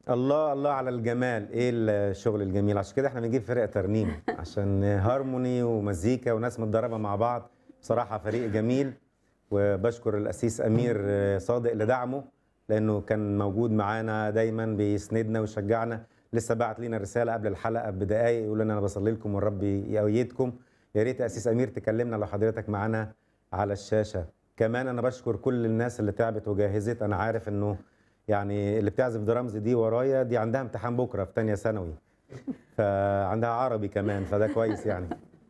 الله الله على الجمال ايه الشغل الجميل عشان كده احنا بنجيب فرق ترنيم عشان هارموني ومزيكا وناس متدربه مع بعض بصراحه فريق جميل وبشكر الاسيس امير صادق لدعمه لانه كان موجود معانا دايما بيسندنا ويشجعنا لسه بعت لنا رساله قبل الحلقه بدقائق يقول لنا انا بصلي لكم والرب يأيدكم يا ريت يا اسيس امير تكلمنا لو حضرتك معانا على الشاشه كمان انا بشكر كل الناس اللي تعبت وجهزت انا عارف انه يعني اللي بتعزف درامز دي ورايا دي عندها امتحان بكره في ثانيه ثانوي فعندها عربي كمان فده كويس يعني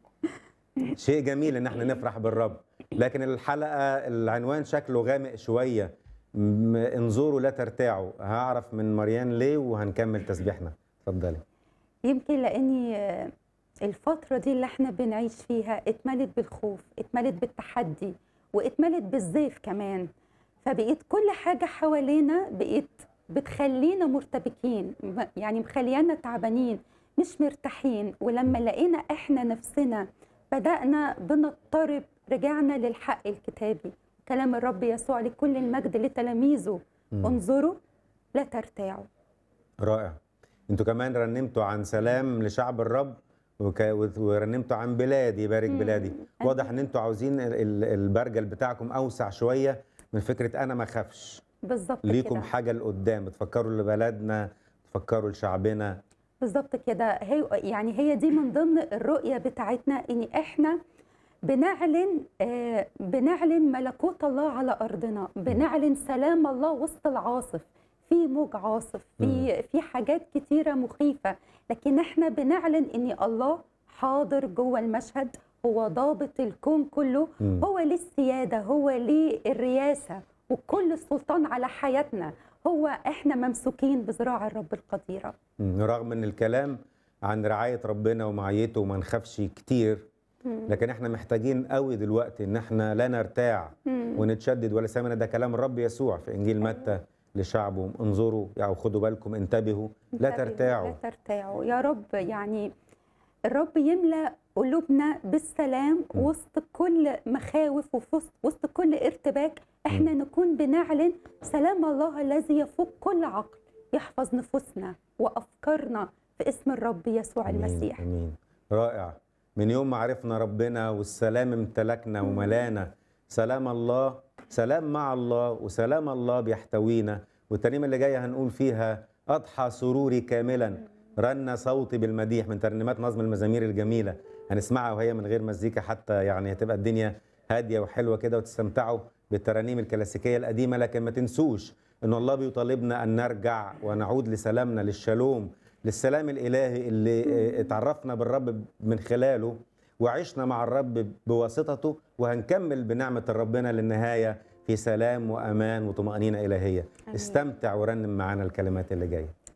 شيء جميل ان احنا نفرح بالرب لكن الحلقه العنوان شكله غامق شويه م- انظروا لا ترتاعوا هعرف من مريان ليه وهنكمل تسبيحنا اتفضلي يمكن لاني آه، الفتره دي اللي احنا بنعيش فيها اتملت بالخوف اتملت بالتحدي واتملت بالزيف كمان فبقيت كل حاجه حوالينا بقيت بتخلينا مرتبكين م- يعني مخليانا تعبانين مش مرتاحين ولما لقينا احنا نفسنا بدأنا بنضطرب رجعنا للحق الكتابي كلام الرب يسوع لكل المجد لتلاميذه مم. انظروا لا ترتاعوا رائع انتوا كمان رنمتوا عن سلام لشعب الرب وك... ورنمتوا عن بلادي بارك مم. بلادي واضح ان انتوا عاوزين ال- ال- البرجل بتاعكم اوسع شويه من فكره انا ما اخافش بالظبط ليكم كده حاجه لقدام بتفكروا لبلدنا تفكروا لشعبنا بالظبط كده هي يعني هي دي من ضمن الرؤيه بتاعتنا ان احنا بنعلن آه بنعلن ملكوت الله على ارضنا بنعلن سلام الله وسط العاصف في موج عاصف في في حاجات كتيره مخيفه لكن احنا بنعلن ان الله حاضر جوه المشهد هو ضابط الكون كله مم. هو ليه السياده هو ليه الرياسه وكل السلطان على حياتنا هو احنا ممسوكين بذراع الرب القديره مم. رغم ان الكلام عن رعايه ربنا ومعيته وما نخافش كتير لكن احنا محتاجين قوي دلوقتي ان احنا لا نرتاع ونتشدد ولا سامنا ده كلام الرب يسوع في انجيل متى لشعبه انظروا او خدوا بالكم انتبهوا لا انتبهوا، ترتاعوا لا ترتاعوا يا رب يعني الرب يملأ قلوبنا بالسلام وسط كل مخاوف وفي وسط كل ارتباك احنا نكون بنعلن سلام الله الذي يفوق كل عقل يحفظ نفوسنا وافكارنا في اسم الرب يسوع امين المسيح امين رائع من يوم ما عرفنا ربنا والسلام امتلكنا وملانا سلام الله سلام مع الله وسلام الله بيحتوينا والترنيمه اللي جايه هنقول فيها اضحى سروري كاملا رن صوتي بالمديح من ترنيمات نظم المزامير الجميله هنسمعها وهي من غير مزيكا حتى يعني هتبقى الدنيا هاديه وحلوه كده وتستمتعوا بالترانيم الكلاسيكيه القديمه لكن ما تنسوش ان الله بيطالبنا ان نرجع ونعود لسلامنا للشالوم للسلام الالهي اللي اه، اتعرفنا بالرب من خلاله وعشنا مع الرب بواسطته وهنكمل بنعمه ربنا للنهايه في سلام وامان وطمانينه الهيه آمين. استمتع ورنم معانا الكلمات اللي جايه